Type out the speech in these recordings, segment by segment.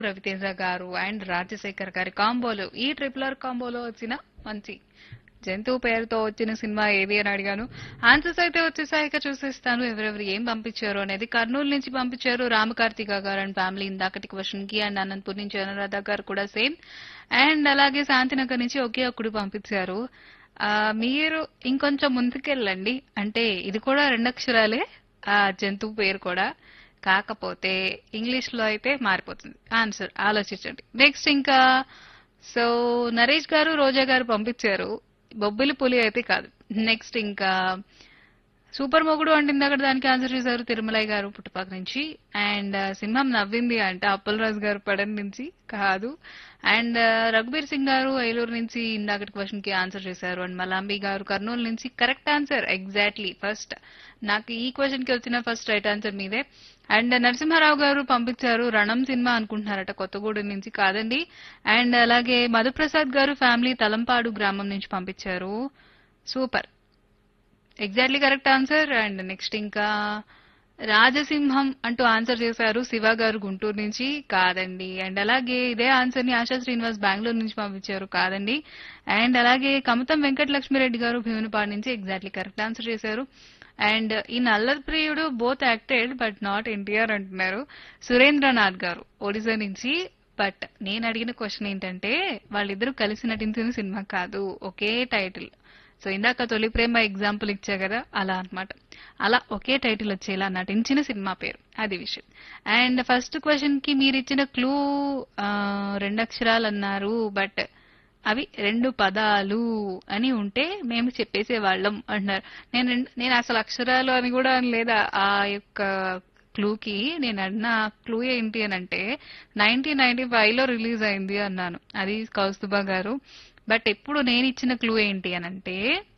రవితేజ గారు అండ్ రాజశేఖర్ గారి కాంబోలో ఈ ట్రిపులర్ కాంబోలో వచ్చిన మంచి జంతువు పేరుతో వచ్చిన సినిమా ఏది అని అడిగాను ఆన్సర్స్ అయితే వచ్చేసాయి ఇక చూసేస్తాను ఎవరెవరు ఏం పంపించారు అనేది కర్నూలు నుంచి పంపించారు రామకార్తిక గారు అండ్ ఫ్యామిలీ ఇందాకటి క్వశ్చన్ కి అండ్ అనంతపూర్ నుంచి అనురాధ గారు కూడా సేమ్ అండ్ అలాగే శాంతినగర్ నుంచి ఒకే ఒక్కడు పంపించారు ఆ, మీరు ఇంకొంచెం ముందుకెళ్ళండి అంటే ఇది కూడా రెండు అక్షరాలే ఆ జంతువు పేరు కూడా కాకపోతే ఇంగ్లీష్ లో అయితే మారిపోతుంది ఆన్సర్ ఆలోచించండి నెక్స్ట్ ఇంకా సో నరేష్ గారు రోజా గారు పంపించారు బొబ్బిలి పులి అయితే కాదు నెక్స్ట్ ఇంకా సూపర్ మొగుడు అంటే ఇందాక దానికి ఆన్సర్ చేశారు తిరుమలయ్య గారు పుట్టుపక్క నుంచి అండ్ సింహం నవ్వింది అంటే అప్పలరాజు గారు పడన్ నుంచి కాదు అండ్ రఘుబీర్ సింగ్ గారు ఏలూరు నుంచి ఇందాకటి క్వశ్చన్ కి ఆన్సర్ చేశారు అండ్ మలాంబి గారు కర్నూలు నుంచి కరెక్ట్ ఆన్సర్ ఎగ్జాక్ట్లీ ఫస్ట్ నాకు ఈ క్వశ్చన్ కి వచ్చిన ఫస్ట్ రైట్ ఆన్సర్ మీదే అండ్ నరసింహారావు గారు పంపించారు రణం సినిమా అనుకుంటున్నారట కొత్తగూడెం నుంచి కాదండి అండ్ అలాగే మధుప్రసాద్ గారు ఫ్యామిలీ తలంపాడు గ్రామం నుంచి పంపించారు super exactly correct answer and next ఇంకా రాజసింహం అంటూ ఆన్సర్ చేశారు శివ గారు గుంటూరు నుంచి కాదండి అండ్ అలాగే ఇదే ఆన్సర్ ని ఆశా శ్రీనివాస్ బెంగళూరు నుంచి పంపించారు కాదండి అండ్ అలాగే కమతం వెంకటలక్ష్మిరెడ్డి గారు భీమునిపాడు నుంచి ఎగ్జాక్ట్లీ కరెక్ట్ ఆన్సర్ చేశారు అండ్ ఈ Allari Priyudu both acted but not NTR అంటున్నారు సురేంద్రనాథ్ గారు ఒడిశా నుంచి బట్ నేను అడిగిన క్వశ్చన్ ఏంటంటే వాళ్ళిద్దరూ కలిసి నటించిన సినిమా కాదు ఒకే టైటిల్ సో ఇందాక తొలి ప్రేమ ఎగ్జాంపుల్ ఇచ్చా కదా అలా అన్నమాట అలా ఒకే టైటిల్ వచ్చేలా నటించిన సినిమా పేరు అది విషయం అండ్ ఫస్ట్ క్వశ్చన్ కి మీరు ఇచ్చిన క్లూ రెండు అక్షరాలు అన్నారు బట్ అవి రెండు పదాలు అని ఉంటే మేము చెప్పేసేవాళ్ళం అంటున్నారు నేను రెండు- నేను అసలు అక్షరాలు అని కూడా లేదా ఆ యొక్క క్లూకి నేను అన్న క్లూ ఏంటి అని అంటే నైన్టీన్ నైన్టీ ఫైవ్ లో రిలీజ్ అయింది అన్నాను అది కౌస్తుభా గారు బట్ ఇప్పుడు నేను ఇచ్చిన క్లూ ఏంటి అని అంటే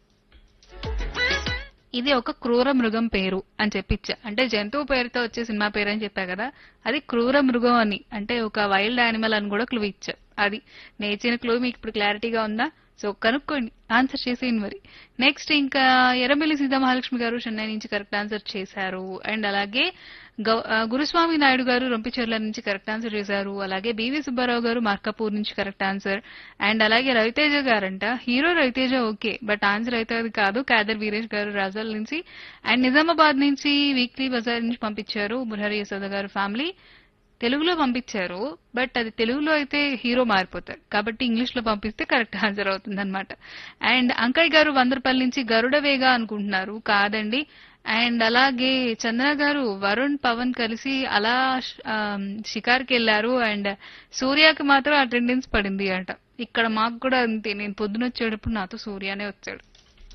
ఇది ఒక క్రూర మృగం పేరు అని చెప్పిచ్చా అంటే జంతువు పేరుతో వచ్చే సినిమా పేరు అని చెప్పా కదా అది క్రూర మృగం అని అంటే ఒక వైల్డ్ యానిమల్ అని కూడా క్లూ ఇచ్చా అది నేను ఇచ్చిన క్లూ మీకు ఇప్పుడు క్లారిటీగా ఉందా సో కనుక్కోండి ఆన్సర్ చేసేయండి మరి నెక్స్ట్ ఇంకా ఎర్రమిల్లి సీతామహాలక్ష్మి గారు చెన్నై నుంచి కరెక్ట్ ఆన్సర్ చేశారు అండ్ అలాగే గౌ- ఆ, గురుస్వామి నాయుడు గారు రొంపిచెర్ల నుంచి కరెక్ట్ ఆన్సర్ చేశారు అలాగే బివి సుబ్బారావు గారు మార్కాపూర్ నుంచి కరెక్ట్ ఆన్సర్ అండ్ అలాగే రవితేజ గారంట hero Raviteja okay but answer అయితే అది కాదు కాదర్ వీరేష్ గారు రాజాల నుంచి అండ్ నిజామాబాద్ నుంచి వీక్లీ బజార్ నుంచి పంపించారు మురహరి యశోద గారు ఫ్యామిలీ తెలుగులో పంపించారు బట్ అది తెలుగులో అయితే హీరో మారిపోతారు కాబట్టి ఇంగ్లీష్ లో పంపిస్తే కరెక్ట్ ఆన్సర్ అవుతుంది అనమాట అండ్ అంకయ్య గారు వందరపల్లి నుంచి గరుడ వేగ అనుకుంటున్నారు కాదండి అండ్ అలాగే చందన గారు వరుణ్ పవన్ కలిసి అలా ఆ, షికార్కి వెళ్ళారు అండ్ సూర్యకి మాత్రం అటెండెన్స్ పడింది అంట ఇక్కడ మాకు కూడా అంతే నేను పొద్దున వచ్చేటప్పుడు నాతో సూర్యనే వచ్చాడు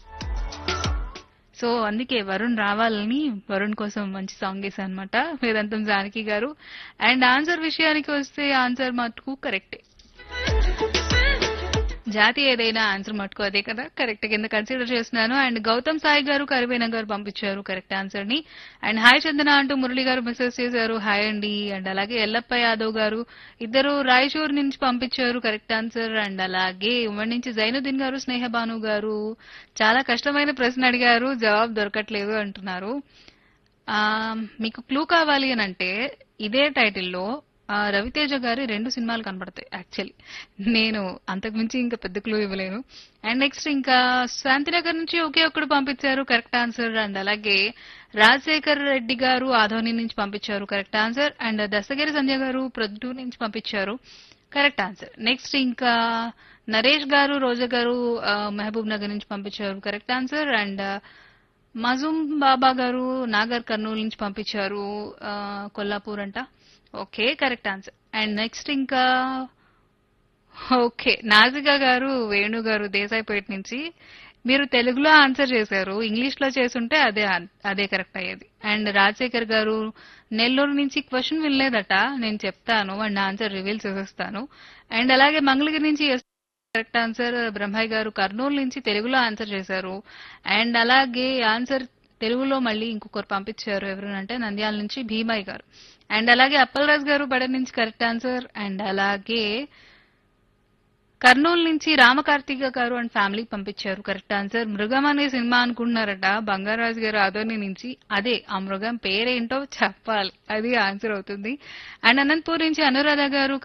సో అందుకే వరుణ్ రావాలని వరుణ్ కోసం మంచి సాంగ్ వేసా అనమాట వేదాంతం జానకి గారు అండ్ ఆన్సర్ విషయానికి వస్తే ఆన్సర్ మటుకు కరెక్టే జాతి ఏదైనా ఆన్సర్ మటుకు అదే కదా కరెక్ట్ కింద కన్సిడర్ చేస్తున్నాను అండ్ గౌతమ్ సాయి గారు కరివేన గారు పంపించారు కరెక్ట్ ఆన్సర్ ని అండ్ హాయ్ చందన అంటూ మురళి గారు మెసేజ్ చేశారు హాయ్ అండి అండ్ అలాగే ఎల్లప్ప యాదవ్ గారు ఇద్దరు రాయచూర్ నుంచి పంపించారు కరెక్ట్ ఆన్సర్ అండ్ అలాగే ఉమ్మడి నుంచి జైనుద్దీన్ గారు స్నేహ భాను గారు చాలా కష్టమైన ప్రశ్న అడిగారు జవాబు దొరకట్లేదు అంటున్నారు ఆ మీకు క్లూ కావాలి అని అంటే ఇదే టైటిల్లో ఆ, రవితేజ గారి రెండు సినిమాలు కనబడతాయి యాక్చువల్లీ నేను అంతకుమించి ఇంకా పెద్ద క్లూ ఇవ్వలేను అండ్ నెక్స్ట్ ఇంకా శాంతినగర్ నుంచి ఒకే ఒక్కడు పంపించారు కరెక్ట్ ఆన్సర్ అండ్ అలాగే రాజశేఖర్ రెడ్డి గారు ఆధోని నుంచి పంపించారు correct answer and Dasagiri Sandhya గారు ప్రొద్దు నుంచి పంపించారు కరెక్ట్ ఆన్సర్ నెక్స్ట్ ఇంకా నరేష్ గారు రోజా గారు ఆ, మహబూబ్ నగర్ నుంచి పంపించారు correct answer and Mazoom Baba గారు నాగర్ కర్నూలు నుంచి పంపించారు ఆ, కొల్లాపూర్ అంట okay correct answer and next ఇంకా ఓకే నాజికా గారు వేణు గారు దేశాయిపేట నుంచి మీరు తెలుగులో ఆన్సర్ చేశారు ఇంగ్లీష్ లో చేసుంటే అదే ఆన్- అదే కరెక్ట్ అయ్యేది అండ్ రాజశేఖర్ గారు నెల్లూరు నుంచి క్వశ్చన్ వినలేదట నేను చెప్తాను అండ్ ఆన్సర్ రివీల్ చేసేస్తాను అండ్ అలాగే మంగళగిరి నుంచి ఎస్ కరెక్ట్ ఆన్సర్ బ్రహ్మయ్య గారు కర్నూలు నుంచి తెలుగులో ఆన్సర్ చేశారు అండ్ అలాగే ఆన్సర్ తెలుగులో మళ్ళీ ఇంకొకరు పంపించారు ఎవరంటే నంద్యాల నుంచి భీమయ్య గారు అండ్ అలాగే అప్పలరాజు గారు బడ నుంచి కరెక్ట్ ఆన్సర్ అండ్ అలాగే కర్నూలు నుంచి రామకార్తిక గారు అండ్ ఫ్యామిలీ పంపించారు కరెక్ట్ ఆన్సర్ మృగం అనే సినిమా అనుకుంటున్నారట బంగారాజు గారు ఆదోని నుంచి అదే ఆ మృగం పేరేంటో చెప్పాలి అది ఆన్సర్ అవుతుంది అండ్ అనంతపూర్ నుంచి అనురాధ గారు